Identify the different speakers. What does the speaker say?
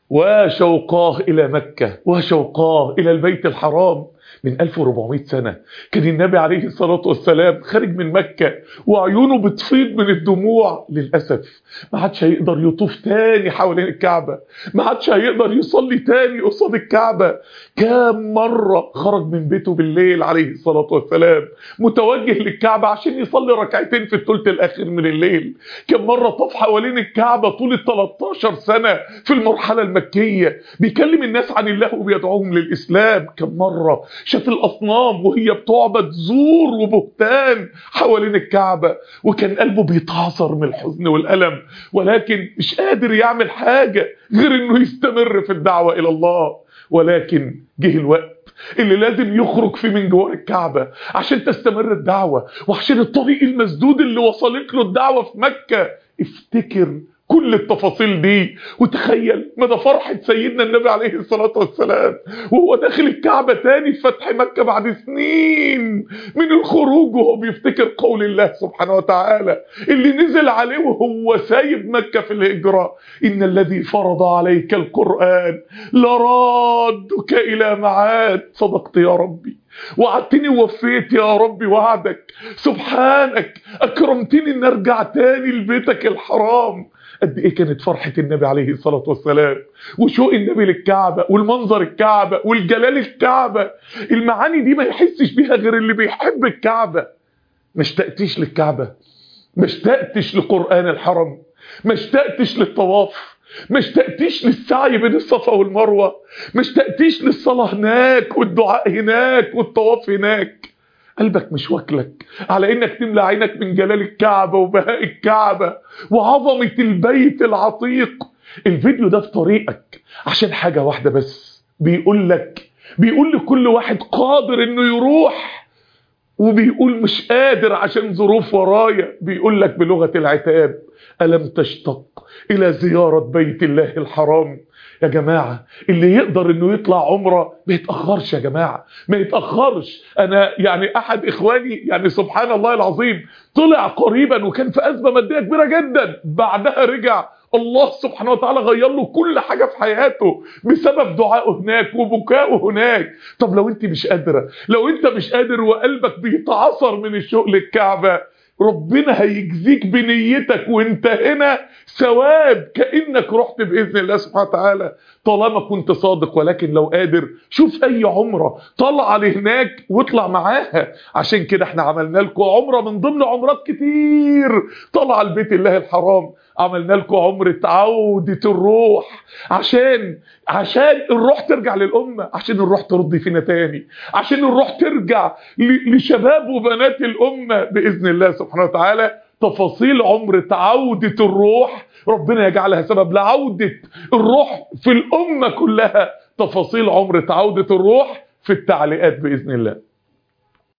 Speaker 1: وشوقاه إلى مكة وشوقاه إلى البيت الحرام من 1400 سنة كان النبي عليه الصلاة والسلام خارج من مكة وعيونه بتفيض من الدموع للأسف ما عادش هيقدر يطوف تاني حوالين الكعبة ما عادش هيقدر يصلي تاني قصاد الكعبة كام مرة خرج من بيته بالليل عليه الصلاة والسلام متوجه للكعبة عشان يصلي ركعتين في الثلث الأخير من الليل كم مرة طاف حوالين الكعبة طول ال 13 سنة في المرحلة المكية بيكلم الناس عن الله وبيدعوهم للإسلام كم مرة شاف الأصنام وهي بتعبد زور وبهتان حوالين الكعبة وكان قلبه بيتعصر من الحزن والألم ولكن مش قادر يعمل حاجة غير انه يستمر في الدعوة إلى الله ولكن جه الوقت اللي لازم يخرج فيه من جوار الكعبة عشان تستمر الدعوة وعشان الطريق المسدود اللي وصلت له الدعوة في مكة افتكر كل التفاصيل دي وتخيل مدى فرحة سيدنا النبي عليه الصلاة والسلام وهو داخل الكعبة تاني في فتح مكة بعد سنين من الخروج وهو بيفتكر قول الله سبحانه وتعالى اللي نزل عليه وهو سايب مكة في الهجرة إن الذي فرض عليك القرآن لرادك إلى معاد صدقت يا ربي وعدتني ووفيت يا ربي وعدك سبحانك أكرمتني أن أرجع تاني لبيتك الحرام قد ايه كانت فرحة النبي عليه الصلاة والسلام وشوق النبي للكعبة والمنظر الكعبة والجلال الكعبة المعاني دي ما يحسش بيها غير اللي بيحب الكعبة ما اشتقتش للكعبة ما اشتقتش لقرآن الحرم ما اشتقتش للطواف ما اشتقتيش للسعي بين الصفا والمروة ما اشتقتيش للصلاة هناك والدعاء هناك والطواف هناك قلبك مش واكلك على انك تملى عينك من جلال الكعبة وبهاء الكعبة وعظمة البيت العتيق الفيديو ده في طريقك عشان حاجة واحدة بس بيقول لك بيقول لكل واحد قادر انه يروح وبيقول مش قادر عشان ظروف ورايا بيقول لك بلغة العتاب ألم تشتق إلى زيارة بيت الله الحرام يا جماعة اللي يقدر انه يطلع عمره ما يتأخرش يا جماعة ما يتأخرش انا يعني احد اخواني يعني سبحان الله العظيم طلع قريبا وكان في ازمة مادية كبيرة جدا بعدها رجع الله سبحانه وتعالى غير له كل حاجة في حياته بسبب دعائه هناك وبكائه هناك طب لو انت مش قادرة لو انت مش قادر وقلبك بيتعصر من الشوق للكعبة ربنا هيجزيك بنيتك وانت هنا ثواب كأنك رحت بإذن الله سبحانه وتعالى طالما كنت صادق ولكن لو قادر شوف أي عمرة طلع لهناك واطلع معاها عشان كده احنا عملنا لكم عمرة من ضمن عمرات كتير طلع البيت الله الحرام عملنا لكم عمرة عودة الروح عشان عشان الروح ترجع للأمة عشان الروح ترضي فينا تاني عشان الروح ترجع لشباب وبنات الأمة بإذن الله سبحانه وتعالى تفاصيل عمرة عودة الروح ربنا يجعلها سبب لعودة الروح في الأمة كلها تفاصيل عمرة عودة الروح في التعليقات بإذن الله